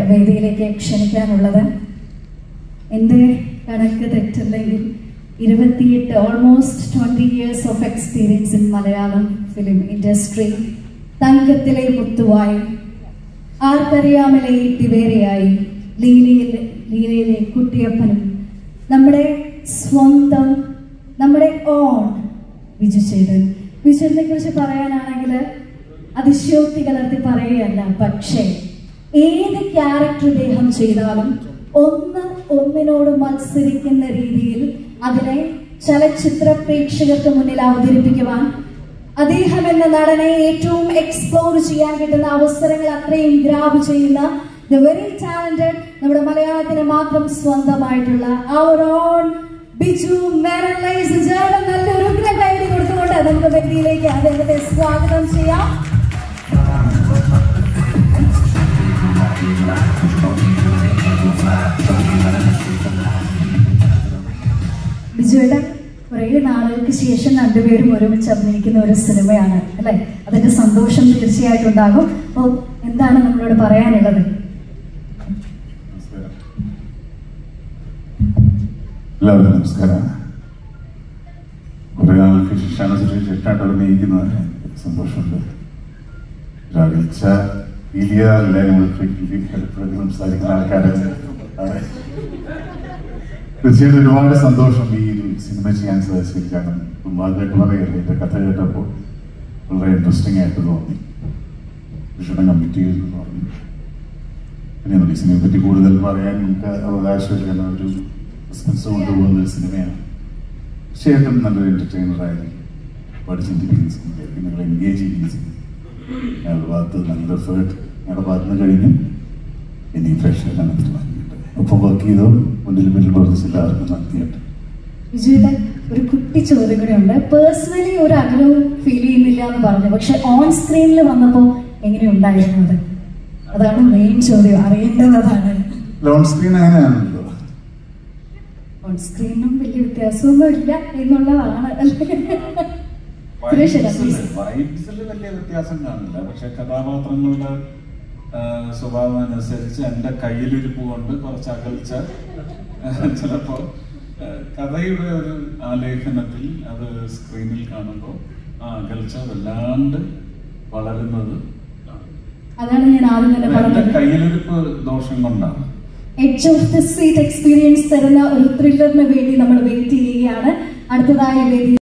വേദിയിലേക്ക് ക്ഷണിക്കാനുള്ളത് എൻ്റെ കണക്ക് തെറ്റില്ലെങ്കിൽ ഇരുപത്തിയെട്ട് almost twenty years of experience in Malayalam film industry തങ്കത്തിലെ മുത്തുവായി ആർക്കറിയാമലെ തിവേരയായി ലീലയിൽ ലീലയിലെ കുട്ടിയപ്പനും നമ്മുടെ സ്വന്തം നമ്മുടെ ഓൺ വിജു ചേതൻ വിജുവിനെ കുറിച്ച് പറയാനാണെങ്കിൽ അതിശയോക്തി കലർത്തി പറയുകയല്ല പക്ഷേ ഏത് ക്യാരക്ടർ ഇദ്ദേഹം ചെയ്താലും ഒന്ന് ഒന്നിനോട് മത്സരിക്കുന്ന രീതിയിൽ അതിനെ ചലച്ചിത്ര പ്രേക്ഷകർക്ക് മുന്നിൽ അവതരിപ്പിക്കുവാൻ അദ്ദേഹം എന്ന നടനെ ഏറ്റവും എക്സ്പ്ലോർ ചെയ്യാൻ കിട്ടുന്ന അവസരങ്ങൾ അത്രയും ഗ്രാബ് ചെയ്യുന്ന ദ വെരി ടാലന്റഡ് നമ്മുടെ മലയാളത്തിന് മാത്രം സ്വന്തമായിട്ടുള്ള അവർ ഓൺ ബിജു മേനൻ ലൈസ് ചേർന്ന് നല്ലൊരു ഉഗ്ര കൈഡി കൊടുത്തുകൊണ്ട് നമുക്ക് വ്യക്തിയിലേക്ക് അദ്ദേഹത്തെ സ്വാഗതം ചെയ്യാം ബിജുവേട്ട കുറേ നാളുകൾക്ക് ശേഷം രണ്ടുപേരും ഒരുമിച്ച് അഭിനയിക്കുന്ന ഒരു സിനിമയാണ് അല്ലെ അതിന്റെ സന്തോഷം തീർച്ചയായിട്ടും ഉണ്ടാകും അപ്പോൾ എന്താണ് നമ്മളോട് പറയാനുള്ളത് നമസ്കാരം എല്ലാവർക്കും നമസ്കാരം കുറെ നാൾക്ക് ശേഷമാണ് ശേഷമായിട്ട് അഭിനയിക്കുന്നത് സന്തോഷമുണ്ട് രാവിച്ച വലിയ എല്ലാവരും എപ്പോഴും സംസാരിക്കുന്ന ആൾക്കാര് അതെ. തീർച്ചയായിട്ടും ഒരുപാട് സന്തോഷം ഈ ഒരു സിനിമ ചെയ്യാൻ സാധിച്ചതിൽ കാരണം ഉമ്മാതായിട്ട് പറയല്ലേ എന്റെ കഥ കേട്ടപ്പോൾ വളരെ ഇൻട്രസ്റ്റിംഗ് ആയിട്ട് തോന്നി വിഷണം കമ്മിറ്റ് ചെയ്തു പറഞ്ഞു പിന്നെ നമുക്ക് ഈ സിനിമയെ പറ്റി കൂടുതൽ പറയാൻ നമുക്ക് അവകാശമില്ല കാരണം ഒരു സസ്പെൻസ് കൊണ്ടുപോകുന്ന ഒരു സിനിമയാണ് തീർച്ചയായിട്ടും നല്ലൊരു എന്റർടൈനർ ആയിരുന്നു ഒരുപാട് ചിന്തിപ്പിക്കുന്ന സിനിമയായിരിക്കും നിങ്ങൾ എൻഗേജ് ചെയ്യുന്ന സിനിമ ഞങ്ങളുടെ ഭാഗത്ത് നല്ല എഫേർട്ട് ഞങ്ങളുടെ ഭാഗത്ത് നിന്ന് കഴിഞ്ഞു ഇനി ഫ്രഷ് കണക്കിൽ വാങ്ങിയിട്ട് ഒപ്പം വർക്ക് ചെയ്തോ മുന്നിൽ മുന്നിൽ പ്രവർത്തിച്ച എല്ലാവർക്കും നന്ദിയുണ്ട് ബിജുവേട്ടൻ ഒരു കുട്ടി ചോദ്യം കൂടെ ഉണ്ട് പേഴ്സണലി ഒരു അകലവും ഫീൽ ചെയ്യുന്നില്ല എന്ന് പറഞ്ഞു പക്ഷെ ഓൺ സ്ക്രീനിൽ വന്നപ്പോൾ എങ്ങനെയുണ്ടായിരുന്നു അത് അതാണ് മെയിൻ ചോദ്യം അറിയേണ്ടതാണ് ലോൺ സ്ക്രീൻ അങ്ങനെയാണല്ലോ ഓൺ സ്ക്രീനും വലിയ വ്യത്യാസമൊന്നും ഇല്ല എന്നുള്ളതാണ് സുരേഷ് ഏട്ടാ, please. വൈബ്സിൽ വലിയ വ്യത്യാസം കാണില്ല പക്ഷെ കഥാപാത്രങ്ങളുടെ ആ, സ്വഭാവം അനുസരിച്ച് എൻ്റെ കയ്യിലിരിപ്പ് കൊണ്ട് കുറച്ച് അകൽച്ച ചിലപ്പോ ആ, കഥയുടെ ഒരു ആലേഖനത്തിൽ അത് സ്ക്രീനിൽ കാണുമ്പോൾ ആ അകൽച്ച വല്ലാണ്ട് വളരുന്നത് കാണും. അതാണ് ഞാൻ ആദ്യം തന്നെ അത് എൻ്റെ പറഞ്ഞത് കയ്യിലിരിപ്പ് ദോഷം കൊണ്ടാണ് edge of the seat experience തരുന്ന ഒരു ത്രില്ലറിന് വേണ്ടി നമ്മൾ വെയിറ്റ് ചെയ്യുകയാണ് അടുത്തതായി വേദി